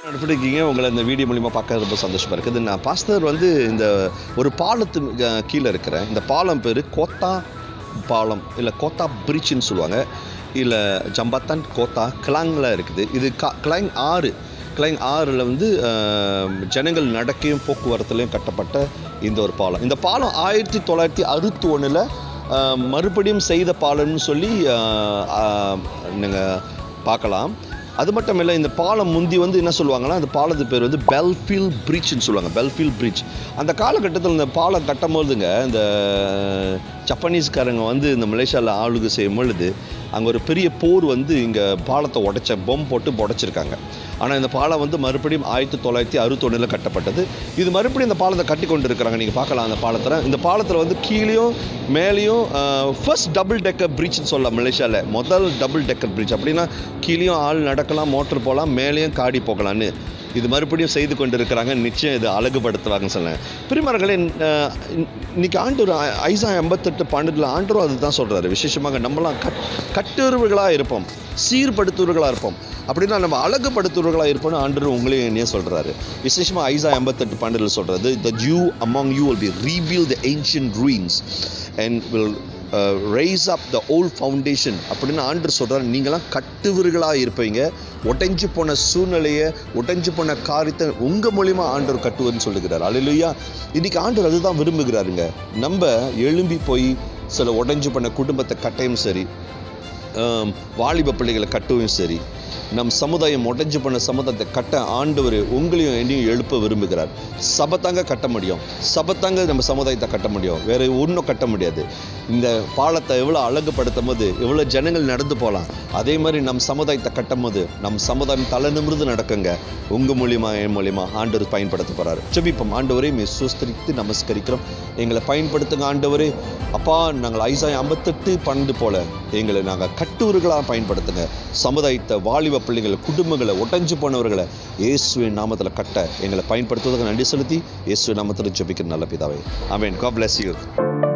எப்படி இருக்கீங்க உங்களை இந்த வீடியோ மூலிமா பார்க்க ரொம்ப சந்தோஷமாக இருக்குது நான் பாஸ்தர் வந்து இந்த ஒரு பாலத்து அஹ், கீழே இருக்கிறேன் இந்த பாலம் பேர் கோத்தா பாலம் இல்லை கோத்தா பிரிட்ஜ்னு சொல்லுவாங்க இல்லை ஜம்பத்தான் கோத்தா கிளாங்கில் இருக்குது இது கா கிளாங் ஆறு கிளைங் ஆறில் வந்து அஹ், ஜனங்கள் நடக்கையும் போக்குவரத்துலையும் கட்டப்பட்ட இந்த ஒரு பாலம் இந்த பாலம் ஆயிரத்தி தொள்ளாயிரத்தி அறுபத்தி ஒன்றில் மறுபடியும் செய்த பாலம்னு சொல்லி நீங்கள் பார்க்கலாம் அது மட்டும் இல்லை இந்த பாலம் முந்தி வந்து என்ன சொல்லுவாங்கன்னா அந்த பாலத்து பேர் வந்து பெல்ஃபீல் பிரிட்ஜ்னு சொல்லுவாங்க பெல்ஃபீல் பிரிட்ஜ் அந்த காலகட்டத்தில் இந்த பாலம் கட்டும் போதுங்க இந்த ஜப்பனீஸ்காரங்க வந்து இந்த மலேசியாவில் ஆளுகை செய்யும் பொழுது அங்கே ஒரு பெரிய போர் வந்து இங்கே பாலத்தை உடைச்ச பொம் போட்டு உடைச்சிருக்காங்க ஆனால் இந்த பாலம் வந்து மறுபடியும் ஆயிரத்தி தொள்ளாயிரத்தி அறுபத்தொன்னில் கட்டப்பட்டது இது மறுபடியும் இந்த பாலத்தை கட்டி கொண்டு இருக்கிறாங்க நீங்கள் பார்க்கலாம் அந்த பாலத்தில் இந்த பாலத்தில் வந்து கீழேயும் மேலேயும் ஃபர்ஸ்ட் டபுள் டெக்கர் பிரிட்ஜ்னு சொல்லலாம் மலேசியாவில் முதல் டபுள் டெக்கர் பிரிட்ஜ் அப்படின்னா கீழேயும் ஆள் நடக்கலாம் மோட்டர் போகலாம் மேலேயும் காடி போகலான்னு இது மறுபடியும் செய்து கொண்டு இருக்கிறாங்க நிச்சயம் இது அழகுபடுத்துவாங்கன்னு சொன்னேன் பிரிமர்களே அஹ், இன்னைக்கு ஆண்டூர் ஐசா எண்பத்தெட்டு பன்னெண்டில் ஆண்டரும் அதுதான் சொல்கிறாரு விசேஷமாக நம்மலாம் கட் கட்டுறவர்களாக இருப்போம் சீர்படுத்துவர்களாக இருப்போம் அப்படின்னா நம்ம அழகுபடுத்துவர்களாக இருப்போம்னு ஆண்டர் உங்களையும் என்னையே சொல்கிறாரு விசேஷமாக ஐசா எண்பத்தெட்டு பன்னெண்டில் சொல்கிறது the Jew among you will be rebuild the ancient dreams and will rise up the old foundation அப்படின்னு ஆண்டு சொல்கிறார் நீங்களாம் கட்டுவர்களாக இருப்பீங்க உடைஞ்சு போன சூழ்நிலையை உடைஞ்சு போன காரியத்தை உங்கள் மூலிமா ஆண்டவர் கட்டுவர்னு சொல்லுகிறார் அல்லையா இன்னைக்கு ஆண்டவர் அதுதான் விரும்புகிறாருங்க நம்ம எழும்பி போய் சில உடைஞ்சு போன குடும்பத்தை கட்டையும் சரி ஆம், வாலிப பிள்ளைகளை கட்டவும் சரி நம் சமுதாயம் உடைஞ்சு பண்ண சமுதாயத்தை கட்ட ஆண்டவர் உங்களையும் என்னையும் எழுப்ப விரும்புகிறார் சபத்தாங்க கட்ட முடியும் சபத்தாங்க நம்ம சமுதாயத்தை கட்ட முடியும் வேற ஒன்றும் கட்ட முடியாது இந்த பாலத்தை எவ்வளோ அழகுபடுத்தும் போது எவ்வளோ ஜனங்கள் நடந்து போகலாம் அதே மாதிரி நம் சமுதாயத்தை கட்டும் போது நம் சமுதாயம் தலை நிமிர்ந்து நடக்குங்க உங்கள் மூலியமா என் மூலியமா ஆண்டவர் பயன்படுத்த போகிறார் செபிப்போம் ஆண்டவரே மே சுஸ்தரித்து நமஸ்கரிக்கிறோம் எங்களை பயன்படுத்துங்க ஆண்டவரே அப்பா நாங்கள் ஐசாய் ஐம்பத்தெட்டு பன்னெண்டு போல எங்களை நாங்கள் கட்டுவர்களாக பயன்படுத்துங்க சமுதாயத்தை வாலிப பிள்ளைகளை குடும்பங்களை உடைஞ்சு போனவர்களை இயேசுவின் நாமத்தில் கட்ட எங்களை பயன்படுத்துவதற்கு நன்றி செலுத்தி இயேசுவின் நாமத்தில் ஜெபிக்கிற நல்ல பிதாவே ஆமென் God bless you